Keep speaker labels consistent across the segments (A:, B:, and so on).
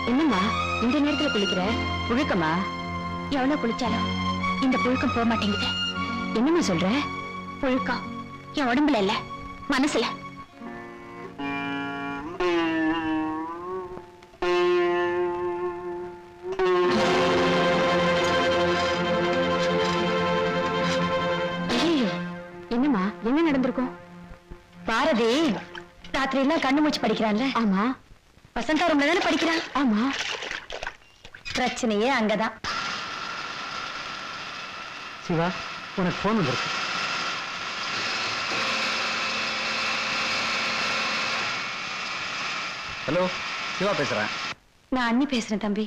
A: என்னம்மா இந்த நேரத்துல குளிக்கிற புழுக்கமா எவ்வளவு குளிச்சாலும் இந்த புழுக்கம் போக மாட்டேங்குது என்னம்மா சொல்ற புழுக்கம் என் உடம்புல இல்ல மனசுல ஐயையோ, என்னம்மா என்ன நடந்திருக்கும் பாரதி ராத்திரி எல்லாம் கண்ணு மூச்சு படிக்கிறான்ல ஆமா வசந்தா ரூம்ல தானே படிக்கிறான் ஆமா பிரச்சனையே அங்கதான்
B: சிவா உனக்கு ஃபோன் வந்திருக்கு
C: ஹலோ சிவா பேசுறேன்
A: நான் அண்ணி பேசுறேன் தம்பி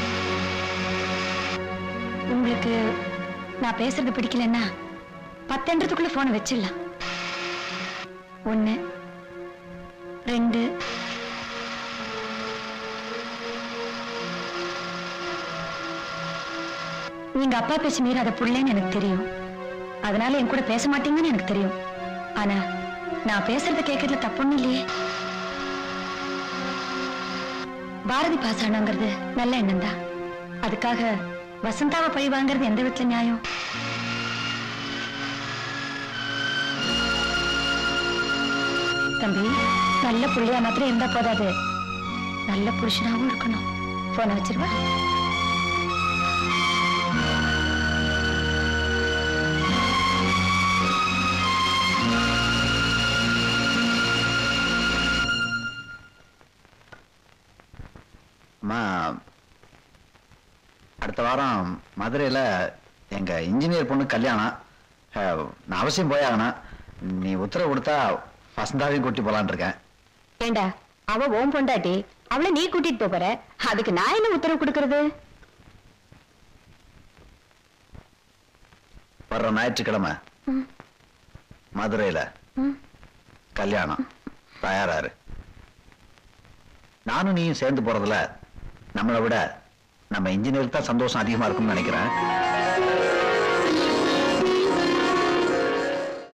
A: உங்களுக்கு நான் பேசுறது பிடிக்கலன்னா பத்தன்றதுக்குள்ள போனை வச்சிடலாம் ஒண்ணு ரெண்டு நீங்க அப்பா பேச்சு மீறாத புள்ளேன்னு எனக்கு தெரியும் அதனால என் கூட பேச மாட்டீங்கன்னு எனக்கு தெரியும் ஆனா நான் பேசுறத கேட்கறதுல தப்புன்னு இல்லையே பாரதி பாஸ் ஆனாங்கிறது நல்ல எண்ணம் தான் அதுக்காக வசந்தாவை பழி வாங்குறது எந்த விதத்துல நியாயம் தம்பி நல்ல புள்ளையா மாத்திரம் இருந்தா போதாது நல்ல புருஷனாவும் இருக்கணும் போன வச்சிருவா
C: அம்மா அடுத்த வாரம் மதுரையில் எங்க இன்ஜினியர் பொண்ணு கல்யாணம் அஹ், நான் அவசியம் போயாகணும் நீ உத்தரவு கொடுத்தா வசந்தாவையும் கூட்டி போலான்னு இருக்கேன்
A: ஏண்டா அவ ஓம் பொண்டாட்டி அவளை நீ கூட்டிட்டு போப் போற அதுக்கு நான் என்ன உத்தரவு கொடுக்கறது
C: வர்ற ஞாயிற்றுக்கிழமை மதுரையில் கல்யாணம் தயாராரு நானும் நீயும் சேர்ந்து போறதுல நம்மளை விட நம்ம இன்ஜினியருக்கு தான் சந்தோஷம் அதிகமா இருக்கும்னு நினைக்கிறேன்